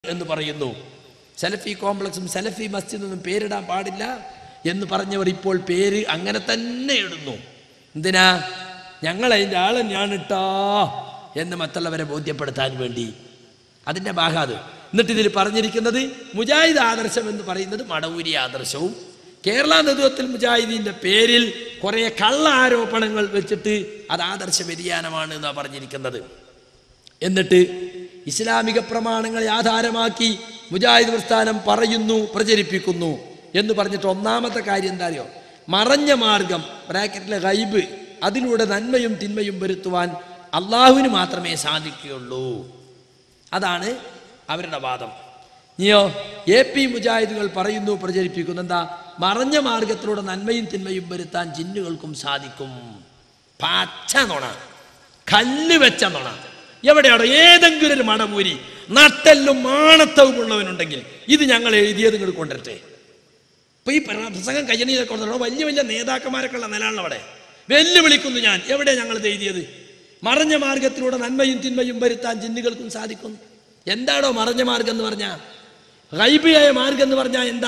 എന്ന് പറയുന്നു സലഫി കോംപ്ലക്സും സലഫി മസ്ജിദൊന്നും പേരിടാൻ പാടില്ല എന്ന് പറഞ്ഞവർ ഇപ്പോൾ പേര് അങ്ങനെ തന്നെ ഇടുന്നു എന്തിനാ ഞങ്ങൾ അതിൻ്റെ ആളെ ഞാനിട്ടാ എന്ന് മറ്റുള്ളവരെ ബോധ്യപ്പെടുത്താൻ വേണ്ടി അതിൻ്റെ ഭാഗം അത് എന്നിട്ട് ഇതിൽ പറഞ്ഞിരിക്കുന്നത് മുജാഹിദ് ആദർശം എന്ന് പറയുന്നത് മടവൂരി ആദർശവും കേരള നേതൃത്വത്തിൽ മുജാഹിദീൻ്റെ പേരിൽ കുറേ കള്ള ആരോപണങ്ങൾ വെച്ചിട്ട് അത് ആദർശ വ്യതിയാനമാണ് എന്നാണ് പറഞ്ഞിരിക്കുന്നത് എന്നിട്ട് ഇസ്ലാമിക പ്രമാണങ്ങളെ ആധാരമാക്കി മുജാഹിദ് പ്രസ്ഥാനം പറയുന്നു പ്രചരിപ്പിക്കുന്നു എന്ന് പറഞ്ഞിട്ട് ഒന്നാമത്തെ കാര്യം എന്താ അറിയോ മറഞ്ഞ മാർഗം ബ്രാക്കറ്റിലെ ഗൈബ് അതിലൂടെ നന്മയും തിന്മയും വരുത്തുവാൻ അള്ളാഹുവിന് മാത്രമേ സാധിക്കുകയുള്ളൂ അതാണ് അവരുടെ വാദം നീയോ എ പി മുജാഹിദുകൾ പറയുന്നു പ്രചരിപ്പിക്കുന്നു എന്താ മറഞ്ഞ മാർഗത്തിലൂടെ നന്മയും തിന്മയും വരുത്താൻ ജിന്നുകൾക്കും സാധിക്കും പച്ച നുണ കല്ല് വെച്ച നുണ എവിടെയാണോ ഏതെങ്കിലും ഒരു മടമൂരി നട്ടെല്ലും മാണത്തവും ഉള്ളവനുണ്ടെങ്കിൽ ഇത് ഞങ്ങൾ എഴുതിയത് നിങ്ങൾ കൊണ്ടുവരട്ടെ ഇപ്പൊ ഈ പ്ര- പ്രസംഗം കയ്യണിയിലൊക്കെ കൊണ്ടുവരണം വലിയ വലിയ നേതാക്കന്മാരൊക്കെ ഉള്ള നിലയാണല്ലോ അവിടെ വെല്ലുവിളിക്കുന്നു ഞാൻ എവിടെ ഞങ്ങൾ ഇത് എഴുതിയത് മറഞ്ഞ മാർഗത്തിലൂടെ നന്മയും തിന്മയും വരുത്താൻ ജിന്നുകൾക്കും സാധിക്കും എന്താണോ മറഞ്ഞ മാർഗം എന്ന് പറഞ്ഞാൽ ഗൈബിയായ മാർഗം എന്ന് പറഞ്ഞാൽ എന്താ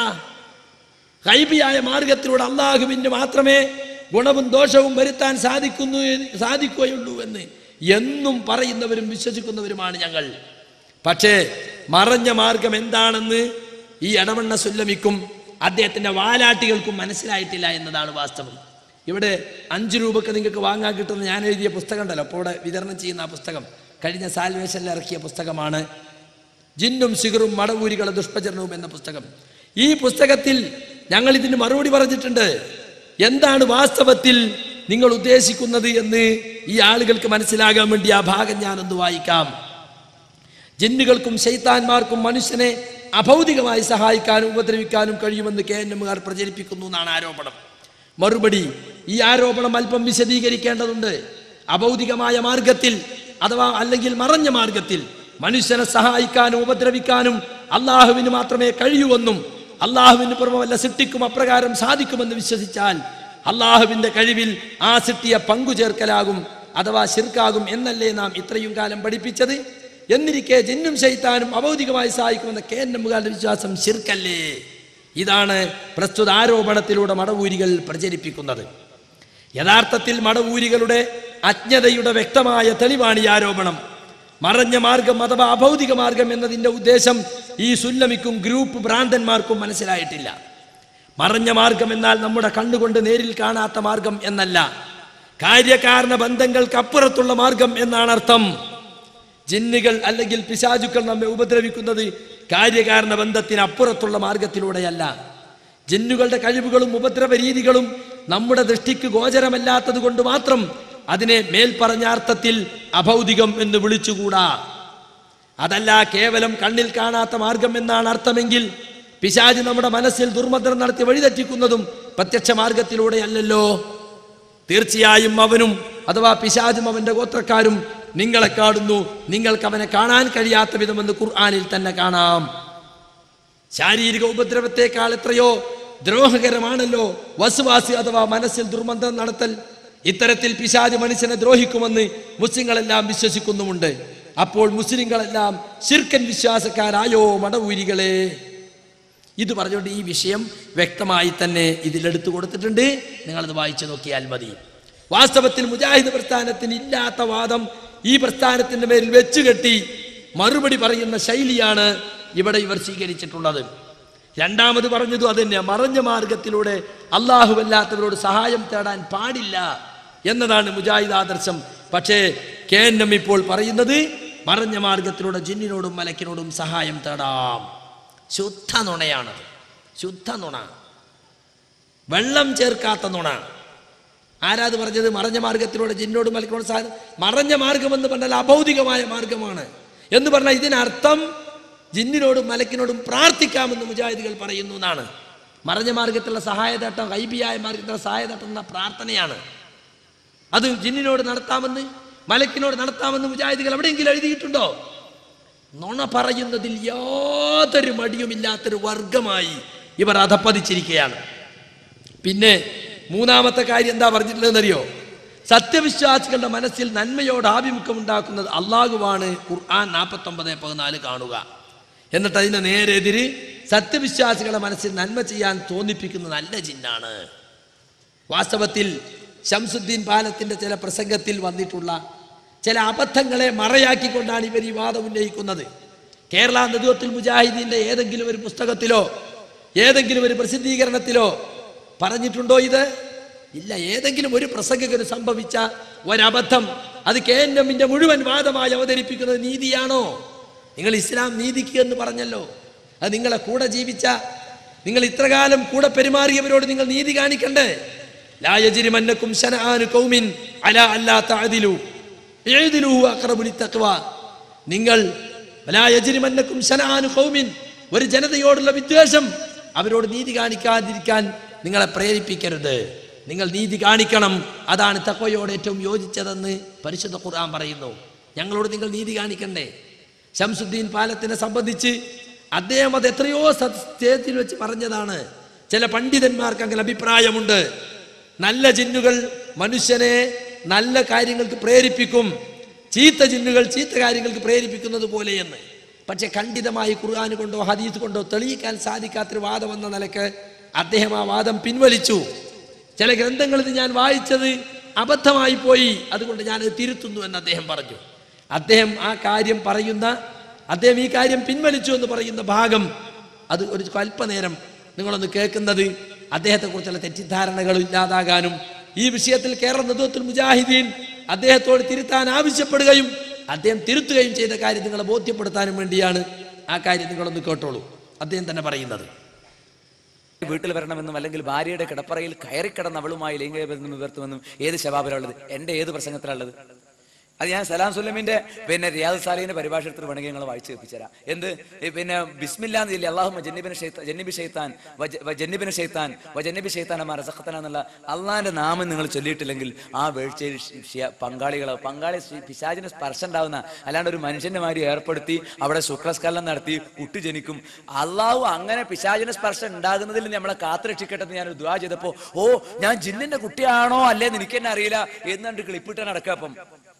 ഗൈബിയായ മാർഗത്തിലൂടെ അള്ളാഹുവിന് മാത്രമേ ഗുണവും ദോഷവും വരുത്താൻ സാധിക്കുന്നു സാധിക്കുകയുള്ളൂ എന്ന് എന്നും പറയുന്നവരും വിശ്വസിക്കുന്നവരുമാണ് ഞങ്ങൾ പക്ഷേ മറഞ്ഞ മാർഗം എന്താണെന്ന് ഈ ഇടവണ്ണ സുല്ലമിക്കും അദ്ദേഹത്തിന്റെ വാലാട്ടികൾക്കും മനസ്സിലായിട്ടില്ല എന്നതാണ് വാസ്തവം ഇവിടെ അഞ്ച് രൂപക്ക് നിങ്ങൾക്ക് വാങ്ങാൻ കിട്ടുന്ന ഞാൻ എഴുതിയ പുസ്തകം ഉണ്ടല്ലോ അപ്പോൾ ഇവിടെ വിതരണം ചെയ്യുന്ന ആ പുസ്തകം കഴിഞ്ഞ സാൽവേഷനിൽ ഇറക്കിയ പുസ്തകമാണ് ജിന്നും സിഗറും മടവൂരികളെ ദുഷ്പ്രചരണവും എന്ന പുസ്തകം ഈ പുസ്തകത്തിൽ ഞങ്ങൾ ഇതിന് മറുപടി പറഞ്ഞിട്ടുണ്ട് എന്താണ് വാസ്തവത്തിൽ നിങ്ങൾ ഉദ്ദേശിക്കുന്നത് എന്ന് ഈ ആളുകൾക്ക് മനസ്സിലാകാൻ വേണ്ടി ആ ഭാഗം ഞാനൊന്ന് വായിക്കാം ജിന്നുകൾക്കും ശൈത്താന്മാർക്കും മനുഷ്യനെ അഭൗതികമായി സഹായിക്കാനും ഉപദ്രവിക്കാനും കഴിയുമെന്ന് കെ എൻ എമ്മുകാർ പ്രചരിപ്പിക്കുന്നു എന്നാണ് ആരോപണം മറുപടി ഈ ആരോപണം അല്പം വിശദീകരിക്കേണ്ടതുണ്ട് അഭൗതികമായ മാർഗത്തിൽ അഥവാ അല്ലെങ്കിൽ മറഞ്ഞ മാർഗത്തിൽ മനുഷ്യനെ സഹായിക്കാനും ഉപദ്രവിക്കാനും അള്ളാഹുവിന് മാത്രമേ കഴിയൂവെന്നും അള്ളാഹുവിന് പുറമല്ല സിട്ടിക്കും അപ്രകാരം സാധിക്കുമെന്ന് വിശ്വസിച്ചാൽ അള്ളാഹുവിന്റെ കഴിവിൽ ആ സിട്ടിയെ പങ്കുചേർക്കലാകും അഥവാ ശിർക്കാകും എന്നല്ലേ നാം ഇത്രയും കാലം പഠിപ്പിച്ചത് എന്നിരിക്കെ ജിന്നും ശൈത്താനും അഭൗതികമായി സഹായിക്കുമെന്ന കെ എൻ എമ്മുകാരുടെ വിശ്വാസം ശിർക്കല്ലേ ഇതാണ് പ്രസ്തുത ആരോപണത്തിലൂടെ മടവൂരികൾ പ്രചരിപ്പിക്കുന്നത് യഥാർത്ഥത്തിൽ മടവൂരികളുടെ അജ്ഞതയുടെ വ്യക്തമായ തെളിവാണ് ഈ ആരോപണം മറഞ്ഞ മാർഗം അഥവാ അഭൗതിക മാർഗം എന്നതിന്റെ ഉദ്ദേശം ഈ സുല്ലമിക്കും ഗ്രൂപ്പ് ഭ്രാന്തന്മാർക്കും മനസ്സിലായിട്ടില്ല മറഞ്ഞ മാർഗം എന്നാൽ നമ്മുടെ കണ്ണുകൊണ്ട് നേരിൽ കാണാത്ത മാർഗം എന്നല്ല കാര്യകാരണ ബന്ധങ്ങൾക്ക് അപ്പുറത്തുള്ള മാർഗം എന്നാണ് അർത്ഥം ജിന്നുകൾ അല്ലെങ്കിൽ പിശാചുക്കൾ നമ്മെ ഉപദ്രവിക്കുന്നത് കാര്യകാരണ ബന്ധത്തിന് അപ്പുറത്തുള്ള മാർഗത്തിലൂടെയല്ല ജിന്നുകളുടെ കഴിവുകളും ഉപദ്രവ രീതികളും നമ്മുടെ ദൃഷ്ടിക്ക് ഗോചരമല്ലാത്തത് കൊണ്ട് മാത്രം അതിനെ മേൽപ്പറഞ്ഞ അർത്ഥത്തിൽ അഭൗതികം എന്ന് വിളിച്ചുകൂടാ അതല്ല കേവലം കണ്ണിൽ കാണാത്ത മാർഗം എന്നാണ് അർത്ഥമെങ്കിൽ പിശാജ് നമ്മുടെ മനസ്സിൽ ദുർമന്ത്രം നടത്തി വഴിതെറ്റിക്കുന്നതും പ്രത്യക്ഷ മാർഗത്തിലൂടെയല്ലല്ലോ തീർച്ചയായും അവനും അഥവാ പിശാചും അവന്റെ ഗോത്രക്കാരും നിങ്ങളെ കാണുന്നു നിങ്ങൾക്ക് അവനെ കാണാൻ കഴിയാത്ത വിധമെന്ന് ഖുർആാനിൽ തന്നെ കാണാം ശാരീരിക ഉപദ്രവത്തെക്കാൾ എത്രയോ ദ്രോഹകരമാണല്ലോ വസുവാസി അഥവാ മനസ്സിൽ ദുർമന്ത്രം നടത്തൽ ഇത്തരത്തിൽ പിശാജ് മനുഷ്യനെ ദ്രോഹിക്കുമെന്ന് മുസ്ലിങ്ങളെല്ലാം വിശ്വസിക്കുന്നുമുണ്ട് അപ്പോൾ മുസ്ലിങ്ങളെല്ലാം ശിർക്കൻ വിശ്വാസക്കാരായോ മടവൂരികളെ ഇത് പറഞ്ഞുകൊണ്ട് ഈ വിഷയം വ്യക്തമായി തന്നെ ഇതിലെടുത്തു കൊടുത്തിട്ടുണ്ട് നിങ്ങളത് വായിച്ചു നോക്കിയാൽ മതി വാസ്തവത്തിൽ മുജാഹിദ് പ്രസ്ഥാനത്തിന് ഇല്ലാത്ത വാദം ഈ പ്രസ്ഥാനത്തിന്റെ മേൽ വെച്ചുകെട്ടി മറുപടി പറയുന്ന ശൈലിയാണ് ഇവിടെ ഇവർ സ്വീകരിച്ചിട്ടുള്ളത് രണ്ടാമത് പറഞ്ഞതും അതന്നെ മറഞ്ഞ മാർഗത്തിലൂടെ അല്ലാഹുവല്ലാത്തവരോട് സഹായം തേടാൻ പാടില്ല എന്നതാണ് മുജാഹിദ് ആദർശം പക്ഷേ കെ എൻ എം ഇപ്പോൾ പറയുന്നത് മറഞ്ഞ മാർഗത്തിലൂടെ ജിന്നിനോടും മലക്കിനോടും സഹായം തേടാം ശുദ്ധ നുണയാണ് ശുദ്ധ നുണ വെള്ളം ചേർക്കാത്ത നുണ ആരാത് പറഞ്ഞത് മറഞ്ഞ മാർഗത്തിലൂടെ ജിന്നോടും മലക്കിനോടും സഹായം മറഞ്ഞ മാർഗം എന്ന് പറഞ്ഞാൽ അഭൗതികമായ മാർഗമാണ് എന്ന് പറഞ്ഞാൽ ഇതിനർത്ഥം ജിന്നിനോടും മലക്കിനോടും പ്രാർത്ഥിക്കാമെന്ന് മുജാഹിദുകൾ പറയുന്നു എന്നാണ് മറഞ്ഞ മാർഗത്തിലുള്ള സഹായതട്ടം ഗൈബിയായ മാർഗത്തിലുള്ള സഹായതട്ടം എന്ന പ്രാർത്ഥനയാണ് അത് ജിന്നിനോട് നടത്താമെന്ന് മലക്കിനോട് നടത്താമെന്ന് മുജാഹിദുകൾ എവിടെയെങ്കിലും എഴുതിയിട്ടുണ്ടോ നുണ പറയുന്നതിൽ യാതൊരു മടിയുമില്ലാത്തൊരു വർഗമായി ഇവർ അധപ്പതിച്ചിരിക്കുകയാണ് പിന്നെ മൂന്നാമത്തെ കാര്യം എന്താ പറഞ്ഞിട്ടുള്ളതെന്നറിയോ സത്യവിശ്വാസികളുടെ മനസ്സിൽ നന്മയോട് ആഭിമുഖ്യം ഉണ്ടാക്കുന്നത് അള്ളാഹുവാണ് ഖുർആൻ നാൽപ്പത്തൊമ്പത് പതിനാല് കാണുക എന്നിട്ട് അതിന് നേരെ എതിര് സത്യവിശ്വാസികളുടെ മനസ്സിൽ നന്മ ചെയ്യാൻ തോന്നിപ്പിക്കുന്ന നല്ല ജിന്നാണ് വാസ്തവത്തിൽ ശംസുദ്ദീൻ പാലത്തിന്റെ ചില പ്രസംഗത്തിൽ വന്നിട്ടുള്ള ചില അബദ്ധങ്ങളെ മറയാക്കിക്കൊണ്ടാണ് ഇവർ ഈ വാദം ഉന്നയിക്കുന്നത് കേരള നദുവത്തുൽ മുജാഹിദീന്റെ ഏതെങ്കിലും ഒരു പുസ്തകത്തിലോ ഏതെങ്കിലും ഒരു പ്രസിദ്ധീകരണത്തിലോ പറഞ്ഞിട്ടുണ്ടോ ഇത് ഇല്ല ഏതെങ്കിലും ഒരു പ്രസംഗകന് സംഭവിച്ച ഒരബദ്ധം അത് കെ എൻ എമ്മിന്റെ മുഴുവൻ വാദമായി അവതരിപ്പിക്കുന്നത് നീതിയാണോ നിങ്ങൾ ഇസ്ലാം നീതിക്ക് എന്ന് പറഞ്ഞല്ലോ അത് നിങ്ങളെ കൂടെ ജീവിച്ച നിങ്ങൾ ഇത്രകാലം കൂടെ പെരുമാറിയവരോട് നിങ്ങൾ നീതി കാണിക്കണ്ടേ ലാ യജ്രിമന്നക്കും ശനആനു ഖൗമിൻ അലാ അല്ലാ തഅദിലു ഇഅ്ദിലു ഹുവ അഖറബു ലിത്തഖ്വ നിങ്ങൾ ലാ യജ്രിമന്നക്കും ശനആനു ഖൗമിൻ ഒരു ജനതയോടുള്ള വിദ്വേഷം അവരോട് നീതി കാണിക്കാതിരിക്കാൻ നിങ്ങളെ പ്രേരിപ്പിക്കരുത് നിങ്ങൾ നീതി കാണിക്കണം അതാണ് തക്വയോട് ഏറ്റവും യോജിച്ചതെന്ന് പരിശുദ്ധ ഖുർആൻ പറയുന്നു ഞങ്ങളോട് നിങ്ങൾ നീതി കാണിക്കണ്ടേ ശംസുദ്ദീൻ പാലത്തിനെ സംബന്ധിച്ച് അദ്ദേഹം അത് എത്രയോ സ്റ്റേജിൽ വെച്ച് പറഞ്ഞതാണ് ചില പണ്ഡിതന്മാർക്ക് അങ്ങനെ അഭിപ്രായമുണ്ട് നല്ല ജിന്നുകൾ മനുഷ്യനെ നല്ല കാര്യങ്ങൾക്ക് പ്രേരിപ്പിക്കും ചീത്ത ജിന്നുകൾ ചീത്ത കാര്യങ്ങൾക്ക് പ്രേരിപ്പിക്കുന്നത് പോലെയെന്ന് പക്ഷെ ഖണ്ഡിതമായി ഖുർആൻ കൊണ്ടോ ഹദീസ് കൊണ്ടോ തെളിയിക്കാൻ സാധിക്കാത്തൊരു വാദം എന്ന നിലക്ക് അദ്ദേഹം ആ വാദം പിൻവലിച്ചു ചില ഗ്രന്ഥങ്ങളിൽ ഞാൻ വായിച്ചത് അബദ്ധമായി പോയി അതുകൊണ്ട് ഞാൻ തിരുത്തുന്നു എന്ന് അദ്ദേഹം പറഞ്ഞു അദ്ദേഹം ആ കാര്യം പറയുന്ന അദ്ദേഹം ഈ കാര്യം പിൻവലിച്ചു എന്ന് പറയുന്ന ഭാഗം അത് ഒരു അല്പനേരം നിങ്ങളൊന്ന് കേൾക്കുന്നത് അദ്ദേഹത്തെക്കുറിച്ചുള്ള തെറ്റിദ്ധാരണകൾ ഇല്ലാതാകാനും ഈ വിഷയത്തിൽ കേരള നേതൃത്വത്തിൽ മുജാഹിദീൻ അദ്ദേഹത്തോട് തിരുത്താൻ ആവശ്യപ്പെടുകയും അദ്ദേഹം തിരുത്തുകയും ചെയ്ത കാര്യം നിങ്ങളെ ബോധ്യപ്പെടുത്താനും വേണ്ടിയാണ് ആ കാര്യം നിങ്ങളൊന്ന് കേട്ടോളൂ അദ്ദേഹം തന്നെ പറയുന്നത് വീട്ടിൽ വരണമെന്നും അല്ലെങ്കിൽ ഭാര്യയുടെ കിടപ്പറയിൽ കയറിക്കിടന്ന് അവളുമായി ലൈംഗികബന്ധം ഉയർത്തുമെന്നും ഏത് ശബാബിലുള്ളത് എന്റെ ഏത് പ്രസംഗത്തിലുള്ളത് അത് ഞാൻ സലാം സുല്ലമിന്റെ പിന്നെ റിയാദ് സാലിന്റെ പരിഭാഷ എടുത്തിട്ട് വേണമെങ്കിൽ നിങ്ങൾ വായിച്ചു കേൾപ്പിച്ചുതരാം എന്ത് ഈ പിന്നെ ബിസ്മില്ലാന്ന് ചൊല്ലി അള്ളാഹു ജന്നിബിന് ജന്നിബി ഷെയ്ത്താൻ ജന്നിബിന് ഷെയ്ത്താൻ ജന്നിബി ഷെയ്ത്താൻ അമാ റസഖത്തന എന്നുള്ള അള്ളാഹിന്റെ നാമം നിങ്ങൾ ചൊല്ലിയിട്ടില്ലെങ്കിൽ ആ വീഴ്ചയിൽ ഷി- ഷി- പങ്കാളികൾ പങ്കാളി ഷി- പിശാചിന് സ്പർശം ഉണ്ടാവുന്ന അല്ലാണ്ട് ഒരു മനുഷ്യന്റെ മാതിരി ഏർപ്പെടുത്തി അവിടെ ശുക്രസ്കലനം നടത്തി കുട്ടി ജനിക്കും അള്ളാഹു അങ്ങനെ പിശാചിന് സ്പർശം ഉണ്ടാകുന്നതിൽ നിന്ന് നമ്മളെ കാത്തുരക്ഷിക്കട്ടെ എന്ന് ഞാനൊരു ദ്വാ ചെയ്തപ്പോ ഓ ഞാൻ ജിന്നിന്റെ കുട്ടിയാണോ അല്ലേന്ന് എനിക്ക് തന്നെ അറിയില്ല എന്നുണ്ട് ക്ലിപ്പിട്ട് നടക്കുക അപ്പം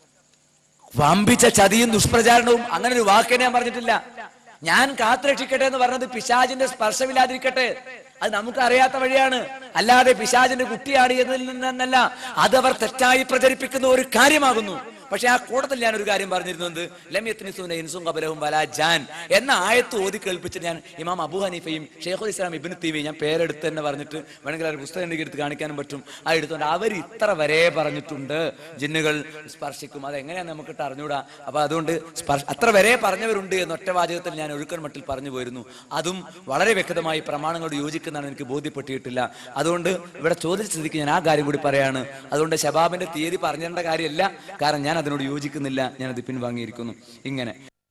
വമ്പിച്ച ചതിയും ദുഷ്പ്രചാരണവും അങ്ങനെ ഒരു വാക്ക് ഞാൻ പറഞ്ഞിട്ടില്ല ഞാൻ കാത്തുരക്ഷിക്കട്ടെ എന്ന് പറഞ്ഞത് പിശാചിന്റെ സ്പർശമില്ലാതിരിക്കട്ടെ അത് നമുക്ക് അറിയാത്ത വഴിയാണ് അല്ലാതെ പിശാചിന്റെ കുട്ടിയാണ് എന്നതിൽ നിന്നല്ല അതവർ തെറ്റായി പ്രചരിപ്പിക്കുന്ന ഒരു കാര്യമാകുന്നു പക്ഷെ ആ കൂട്ടത്തിൽ ഞാൻ ഒരു കാര്യം പറഞ്ഞിരുന്നത് ലമ്യത്തിനിസൂന ഇൻസും കബലവും വലാ ജാൻ എന്ന ആയത്ത് ഓതി കേൾപ്പിച്ച് ഞാൻ ഇമാം അബു ഹനീഫയും ഷെയ്ഖുൽ ഇസ്ലാം ഇബിൻ തീവി ഞാൻ പേരെടുത്ത് തന്നെ പറഞ്ഞിട്ട് വേണമെങ്കിൽ ഒരു പുസ്തകം എനിക്ക് എടുത്ത് കാണിക്കാനും പറ്റും ആ എടുത്തുകൊണ്ട് അവർ ഇത്ര വരെ പറഞ്ഞിട്ടുണ്ട് ജിന്നുകൾ സ്പർശിക്കും അതെങ്ങനെയാന്ന് നമുക്കിട്ട് അറിഞ്ഞൂടാ അപ്പൊ അതുകൊണ്ട് സ്പർശ അത്ര വരെ പറഞ്ഞവരുണ്ട് എന്ന് ഒറ്റ വാചകത്തിൽ ഞാൻ ഒഴുക്കൻ മട്ടിൽ പറഞ്ഞു പോയിരുന്നു അതും വളരെ വ്യക്തമായി പ്രമാണങ്ങളോട് യോജിക്കുന്നതാണ് എനിക്ക് ബോധ്യപ്പെട്ടിട്ടില്ല അതുകൊണ്ട് ഇവിടെ ചോദിച്ച സ്ഥിതിക്ക് ഞാൻ ആ കാര്യം കൂടി പറയാണ് അതുകൊണ്ട് ശബാബിന്റെ തീയതി പറഞ്ഞിരേണ്ട കാര്യമല്ല കാരണം ഞാൻ അതിനോട് യോജിക്കുന്നില്ല ഞാൻ അത് പിൻവാങ്ങിയിരിക്കുന്നു ഇങ്ങനെ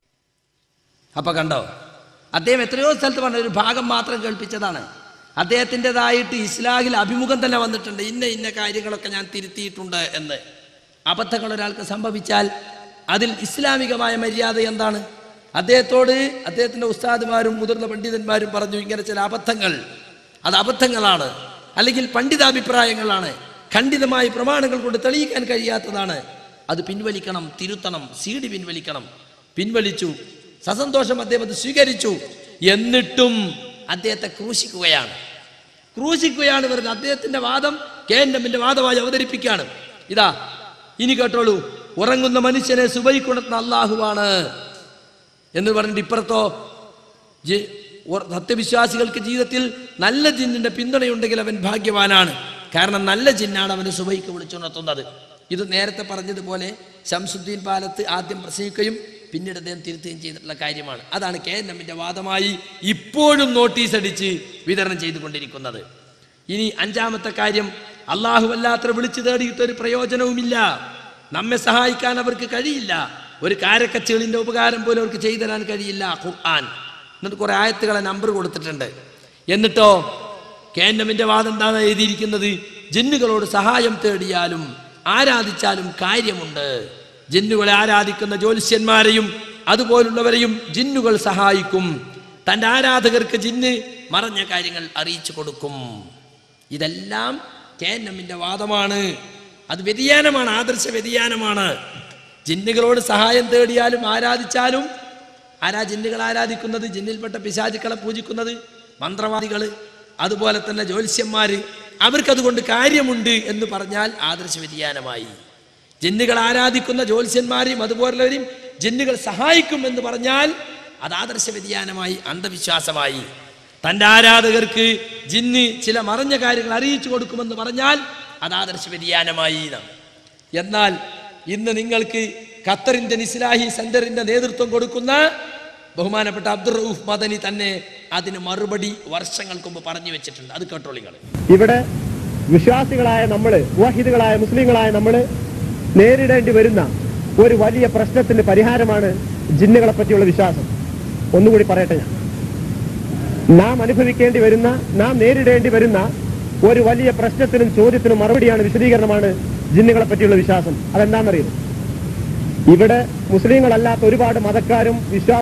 അപ്പൊ കണ്ടോ അദ്ദേഹം എത്രയോ സ്ഥലത്ത് പറഞ്ഞ ഒരു ഭാഗം മാത്രം കേൾപ്പിച്ചതാണ് അദ്ദേഹത്തിൻ്റെതായിട്ട് ഇസ്ലാഹിൽ അഭിമുഖം തന്നെ വന്നിട്ടുണ്ട് ഇന്ന ഇന്ന കാര്യങ്ങളൊക്കെ ഞാൻ തിരുത്തിയിട്ടുണ്ട് എന്ന് അബദ്ധങ്ങൾ ഒരാൾക്ക് സംഭവിച്ചാൽ അതിൽ ഇസ്ലാമികമായ മര്യാദ എന്താണ് അദ്ദേഹത്തോട് അദ്ദേഹത്തിൻ്റെ ഉസ്താദുമാരും മുതിർന്ന പണ്ഡിതന്മാരും പറഞ്ഞു ഇങ്ങനെ ചില അബദ്ധങ്ങൾ അത് അബദ്ധങ്ങളാണ് അല്ലെങ്കിൽ പണ്ഡിതാഭിപ്രായങ്ങളാണ് ഖണ്ഡിതമായ പ്രമാണങ്ങൾ കൊണ്ട് തെളിയിക്കാൻ കഴിയാത്തതാണ് അത് പിൻവലിക്കണം തിരുത്തണം സി ഡി പിൻവലിക്കണം പിൻവലിച്ചു സസന്തോഷം അദ്ദേഹം അത് സ്വീകരിച്ചു എന്നിട്ടും അദ്ദേഹത്തെ ക്രൂശിക്കുകയാണ് ക്രൂശിക്കുകയാണ് വരുന്നത് അദ്ദേഹത്തിന്റെ വാദം കെ എൻ എമ്മിന്റെ വാദമായി അവതരിപ്പിക്കുകയാണ് ഇതാ ഇനി കേട്ടോളൂ ഉറങ്ങുന്ന മനുഷ്യനെ സുബൈക്കുണർത്തുന്ന അള്ളാഹുവാണ് എന്ന് പറഞ്ഞിട്ട് ഇപ്പുറത്തോ ജി- ഉറ- സത്യവിശ്വാസികൾക്ക് ജീവിതത്തിൽ നല്ല ജിന്നിന്റെ പിന്തുണയുണ്ടെങ്കിൽ അവൻ ഭാഗ്യവാനാണ് കാരണം നല്ല ജിന്നാണ് അവന് സുബൈക്ക് വിളിച്ചുണർത്തുന്നത് ഇത് നേരത്തെ പറഞ്ഞതുപോലെ ശംസുദ്ദീൻ പാലത്ത് ആദ്യം പ്രസംഗിക്കുകയും പിന്നീട് അദ്ദേഹം തിരുത്തുകയും ചെയ്തിട്ടുള്ള കാര്യമാണ് അതാണ് കെ എൻ എമ്മിന്റെ വാദമായി ഇപ്പോഴും നോട്ടീസ് അടിച്ച് വിതരണം ചെയ്തുകൊണ്ടിരിക്കുന്നത് ഇനി അഞ്ചാമത്തെ കാര്യം അള്ളാഹു അല്ലാത്ര വിളിച്ചു തേടിയിട്ട് ഒരു പ്രയോജനവുമില്ല നമ്മെ സഹായിക്കാൻ അവർക്ക് കഴിയില്ല ഒരു കാരക്കച്ചേളിന്റെ ഉപകാരം പോലും അവർക്ക് ചെയ്തു തരാൻ കഴിയില്ല ഖുർആൻ എന്നിട്ട് കുറെ ആയത്തുകളെ നമ്പർ കൊടുത്തിട്ടുണ്ട് എന്നിട്ടോ കേന്നമിന്റെ വാദം എന്താണ് എഴുതിയിരിക്കുന്നത് ജിന്നുകളോട് സഹായം തേടിയാലും ആരാധിച്ചാലും കാര്യമുണ്ട് ജിന്നുകളെ ആരാധിക്കുന്ന ജ്യോത്സ്യന്മാരെയും അതുപോലുള്ളവരെയും ജിന്നുകൾ സഹായിക്കും തൻ്റെ ആരാധകർക്ക് ജിന്ന് മറഞ്ഞ കാര്യങ്ങൾ അറിയിച്ചു കൊടുക്കും ഇതെല്ലാം കേന്നമിന്റെ വാദമാണ് അത് വ്യതിയാനമാണ് ആദർശ വ്യതിയാനമാണ് ജിന്നുകളോട് സഹായം തേടിയാലും ആരാധിച്ചാലും ആരാ ജിന്നുകൾ ആരാധിക്കുന്നത് ജിന്നിൽപ്പെട്ട പിശാചുക്കളെ പൂജിക്കുന്നത് മന്ത്രവാദികൾ അതുപോലെ തന്നെ ജ്യോത്സ്യന്മാര് അവർക്കതുകൊണ്ട് കാര്യമുണ്ട് എന്ന് പറഞ്ഞാൽ ആദർശ വ്യതിയാനമായി ജിന്നുകൾ ആരാധിക്കുന്ന ജ്യോത്സ്യന്മാരെയും അതുപോലുള്ളവരെയും ജിന്നുകൾ സഹായിക്കും എന്ന് പറഞ്ഞാൽ അത് ആദർശ വ്യതിയാനമായി അന്ധവിശ്വാസമായി തൻ്റെ ആരാധകർക്ക് ജിന്ന് ചില മറഞ്ഞ കാര്യങ്ങൾ അറിയിച്ചു കൊടുക്കുമെന്ന് പറഞ്ഞാൽ അത് ആദർശ വ്യതിയാനമായി എന്നാണ് എന്നാൽ ഇന്ന് നിങ്ങൾക്ക് ഖത്തർ ഇന്ത്യൻ ഇസ്ലാഹി സെന്ററിന്റെ നേതൃത്വം കൊടുക്കുന്ന ബഹുമാനപ്പെട്ട അബ്ദുൾ റഊഫ് മദനി തന്നെ അതിന് മറുപടി വർഷങ്ങൾക്ക് മുമ്പ് പറഞ്ഞു വെച്ചിട്ടുണ്ട് അത് കേട്ടോളിങ്ങൾ ഇവിടെ വിശ്വാസികളായ നമ്മള് വാഹിദുകളായ മുസ്ലിങ്ങളായ നമ്മള് നേരിടേണ്ടി വരുന്ന ഒരു വലിയ പ്രശ്നത്തിന് പരിഹാരമാണ് ജിന്നുകളെ പറ്റിയുള്ള വിശ്വാസം ഒന്നുകൂടി പറയട്ടെ ഞാൻ നാം അനുഭവിക്കേണ്ടി വരുന്ന നാം നേരിടേണ്ടി വരുന്ന ഒരു വലിയ പ്രശ്നത്തിനും ചോദ്യത്തിനും മറുപടിയാണ് വിശദീകരണമാണ് ജിന്നുകളെ പറ്റിയുള്ള വിശ്വാസം അതെന്താണെന്നറിയുന്നു ഇവിടെ മുസ്ലിങ്ങളല്ലാത്ത ഒരുപാട് മതക്കാരും വിശ്വാസ